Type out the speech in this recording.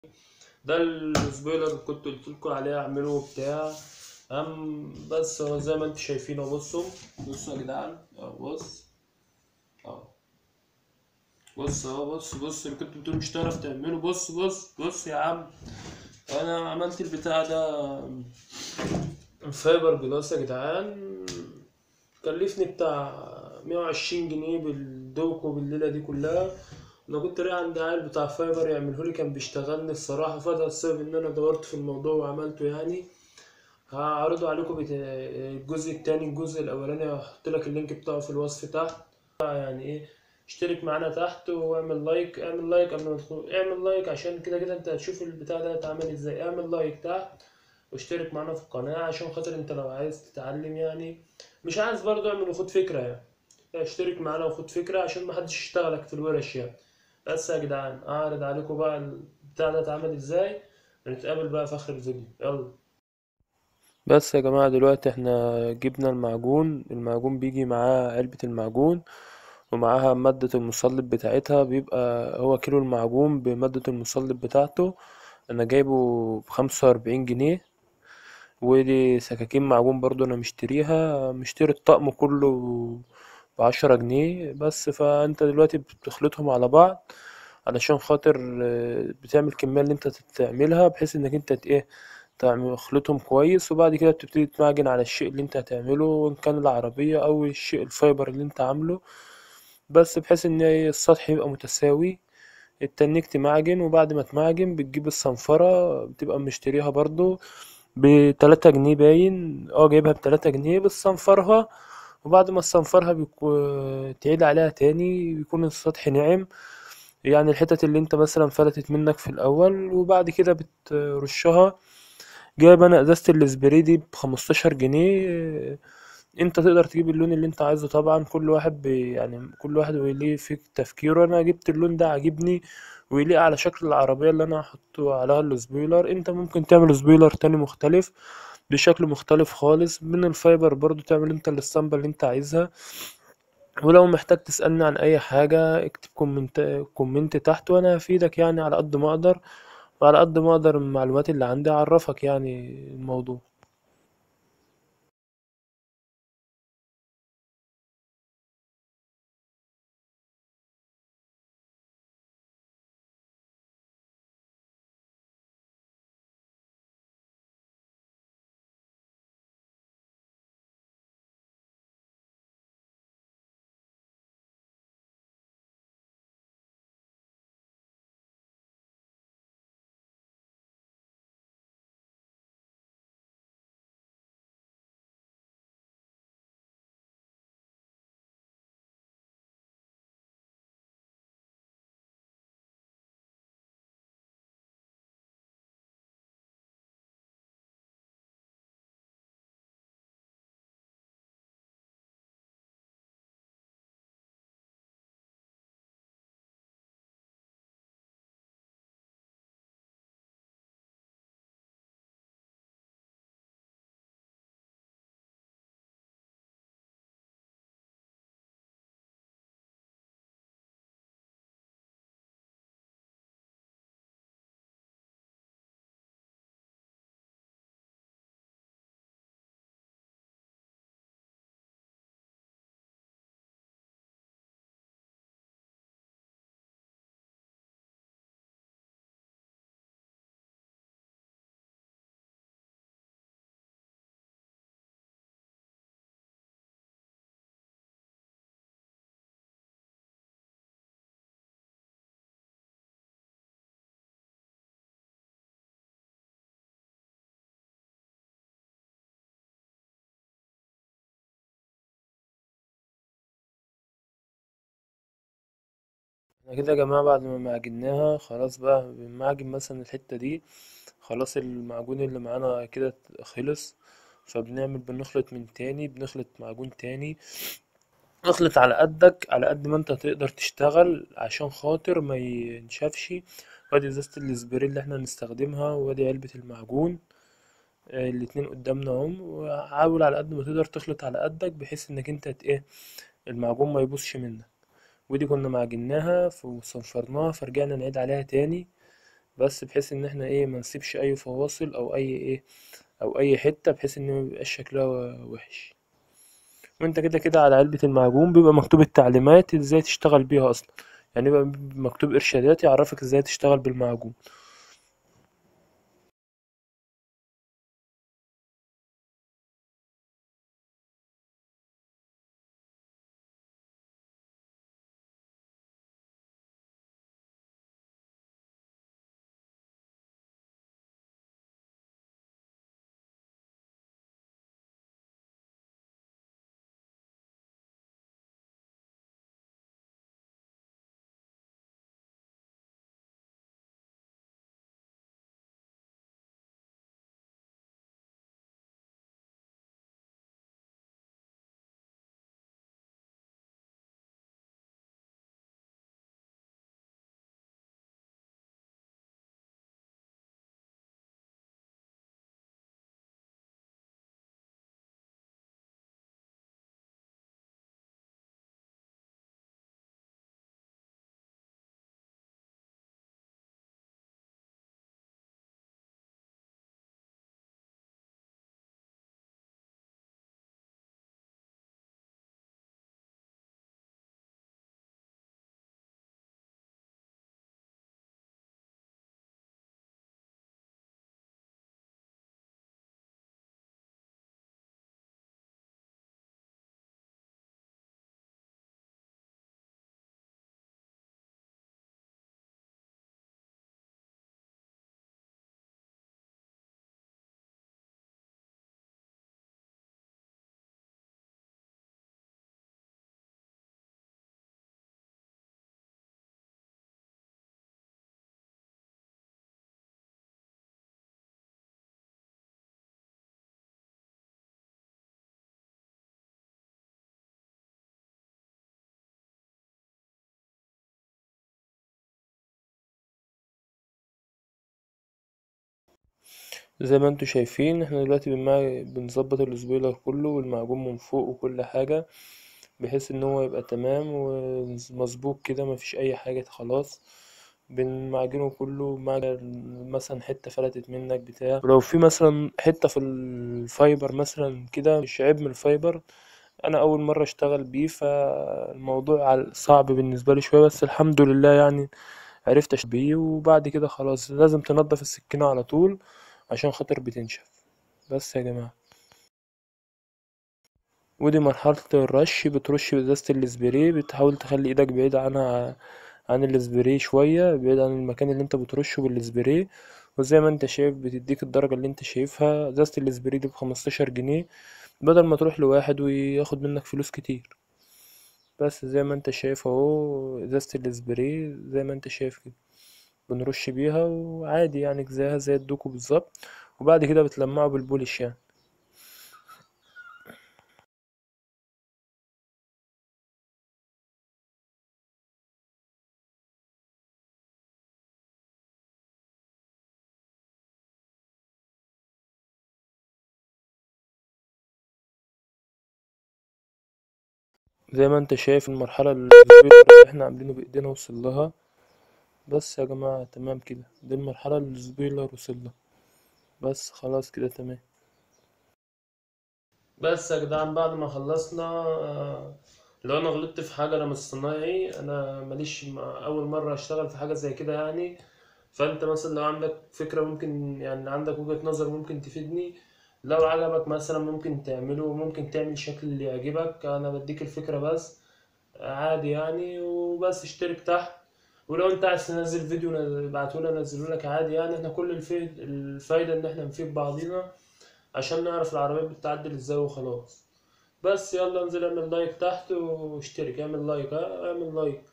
ده السبويلر اللي كنت قلت لكم عليه اعمله بتاع أم بس هو زي ما انتم شايفين اهو بصوا بصوا يا جدعان اهو بص اهو بص اهو بص بص اللي كنتوا بتقولوا مش هتعرف تعمله بص بص بص يا عم انا عملت البتاع ده فايبر جلاس يا جدعان كلفني بتاع مية وعشرين جنيه بالدوك وبالليلة دي كلها انا كنت رايح عند عيل بتاع فايبر يعملهولي كان بيشتغلني الصراحة فده السبب ان انا دورت في الموضوع وعملته يعني هعرضه عليكم بتا... الجزء التاني الجزء الاولاني هحط لك اللينك بتاعه في الوصف تحت يعني ايه اشترك معانا تحت واعمل لايك اعمل لايك قبل ما تدخل اعمل لايك عشان كده كده انت هتشوف البتاع ده اتعمل ازاي اعمل لايك تحت واشترك معانا في القناة عشان خاطر انت لو عايز تتعلم يعني مش عايز برضه اعمل وخد فكرة يعني اشترك معانا وخد فكرة عشان محدش يشتغلك في الورش يعني بس يا جدعان اعرض عليكم بقى البتاع ده اتعمل ازاي نتقابل بقى في اخر الفيديو يلا بس يا جماعة دلوقتي احنا جبنا المعجون المعجون بيجي معاه علبة المعجون ومعاها مادة المصلب بتاعتها بيبقى هو كيلو المعجون بمادة المصلب بتاعته انا جايبه بخمسة واربعين جنيه ودي سكاكين معجون برضو انا مشتريها مشتري الطقم كله بعشرة جنيه بس فانت دلوقتي بتخلطهم على بعض علشان خاطر آه، بتعمل الكمية اللي انت تعملها بحيث انك انت ت- ايه تعمل تخلطهم كويس وبعد كده بتبتدي تمعجن على الشيء اللي انت هتعمله وان كان العربية او الشيء الفايبر اللي انت عامله بس بحيث ان السطح يبقى متساوي التنك تمعجن وبعد ما تمعجن بتجيب الصنفرة بتبقى مشتريها برضو بتلاتة جنيه باين اه جايبها بتلاتة جنيه بتصنفرها وبعد ما تصنفرها بيكو... تعيد عليها تاني بيكون السطح ناعم يعني الحتت اللي انت مثلا فلتت منك في الاول وبعد كده بترشها جايب انا ازازة الاسبراي دي بخمستاشر جنيه انت تقدر تجيب اللون اللي انت عايزه طبعا كل واحد بي يعني كل واحد وليه في تفكيره انا جبت اللون ده عاجبني ويليق على شكل العربية اللي انا هحطه عليها السبويلر انت ممكن تعمل سبويلر تاني مختلف بشكل مختلف خالص من الفايبر برضو تعمل انت الاسطمبة اللي انت عايزها ولو محتاج تسألني عن اي حاجة اكتب كومنت كومنت تحت وانا هفيدك يعني على قد ما اقدر وعلى قد ما اقدر من المعلومات اللي عندي اعرفك يعني الموضوع احنا كده يا جماعة بعد ما معجناها خلاص بقى بنمعجن مثلا الحتة دي خلاص المعجون اللي معانا كده خلص فبنعمل بنخلط من تاني بنخلط معجون تاني اخلط على قدك على قد ما انت تقدر تشتغل عشان خاطر ما ينشفش وادي ازازة الاسبري اللي احنا هنستخدمها وادي علبة المعجون آه، الاتنين قدامنا اهم وحاول على قد ما تقدر تخلط على قدك بحيث انك انت ت- ايه المعجون ما يبوظش منك ودي كنا معجناها ف- وصنفرناها فرجعنا نعيد عليها تاني بس بحيث ان احنا ايه منسيبش اي فواصل او اي ايه او اي حتة بحيث ان ميبقاش شكلها وحش وانت كده كده على علبة المعجون بيبقى مكتوب التعليمات ازاي تشتغل بيها اصلا يعني بيبقى مكتوب ارشادات يعرفك ازاي تشتغل بالمعجون زي ما انتوا شايفين احنا دلوقتي بنمع- بنظبط السبويلر كله والمعجون من فوق وكل حاجة بحيث ان هو يبقى تمام ومظبوط كده مفيش اي حاجة خلاص بنمعجنه كله معجن مثلا حتة فلتت منك بتاع ولو في مثلا حتة في الفايبر مثلا كده مش عيب من الفايبر انا اول مرة اشتغل بيه فالموضوع عل- صعب بالنسبة لي شوية بس الحمد لله يعني عرفت اشتغل بيه وبعد كده خلاص لازم تنضف السكينة على طول عشان خاطر بتنشف بس يا جماعة ودي مرحلة الرش بترش بإزازة السبراي بتحاول تخلي ايدك بعيدة عنها عن السبراي شوية بعيد عن المكان اللي انت بترشه بالسبراي وزي ما انت شايف بتديك الدرجة اللي انت شايفها ازازة السبراي دي بخمستاشر جنيه بدل ما تروح لواحد وياخد منك فلوس كتير بس زي ما انت شايف اهو ازازة السبراي زي ما انت شايف كده بنرش بيها وعادي يعني زيها زي الدوكو بالظبط وبعد كده بتلمعه بالبولش يعني زي ما انت شايف المرحلة اللي احنا عاملينه بايدينا وصل لها بس يا جماعة تمام كده دي المرحلة اللي السبويلر وصل لها بس خلاص كده تمام بس يا جدعان بعد ما خلصنا آه، لو انا غلطت في حاجة انا مش صنايعي انا ماليش م- اول مرة اشتغل في حاجة زي كده يعني فانت مثلا لو عندك فكرة ممكن يعني عندك وجهة نظر ممكن تفيدني لو عجبك مثلا ممكن تعمله ممكن تعمل شكل اللي يعجبك انا بديك الفكرة بس عادي يعني وبس اشترك تحت ولو انت عايز تنزل فيديو ابعتهولي انزله لك عادي يعني احنا كل الفيد الفايدة ان احنا نفيد بعضينا عشان نعرف العربيات بتتعدل ازاي وخلاص بس يلا انزل اعمل لايك تحت واشترك اعمل لايك ها اعمل لايك